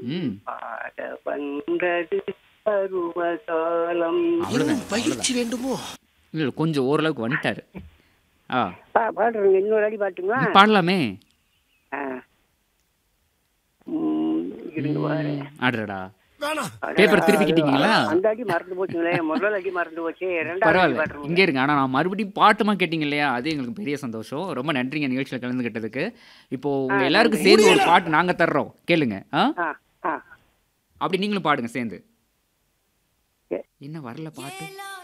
ம் பாட வந்தது பருவகாலம் அவ்வளோதான் பயிற்சி வேண்டுமோ இல்லை இல்லை, கொஞ்சம் ஓரளவுக்கு வந்துட்டாரு ஆ பா பாடுறேங்க இன்னொரு அடி பாட்டுங்களா நீ பாடலாமே ஆ. ம், இருங்க பாரு. ஆடுறடா வேணாம் பேப்பர் திருப்பிக்கிட்டீங்களா? அந்த அடி மறந்து போச்சுங்களே முதல் அடி மறந்து போச்சு ரெண்டாவது அடி பரவாயில்ல பாடுறேங்க இங்கே இருங்க ஆனால் நான் மறுபடியும் பாட்டுமா கேட்டிங்க இல்லையா அது எங்களுக்கு பெரிய சந்தோஷம் ரொம்ப நன்றிங்க நிகழ்ச்சியில் கலந்துக்கிட்டதுக்கு இப்போ உங்க எல்லாருக்கும் சேர்ந்து ஒரு பாட்டு நாங்கள் தர்றோம் கேளுங்க ஆ ஆ ஆ அப்படி நீங்களும் பாடுங்க சேர்ந்து என்ன வரல பாட்டு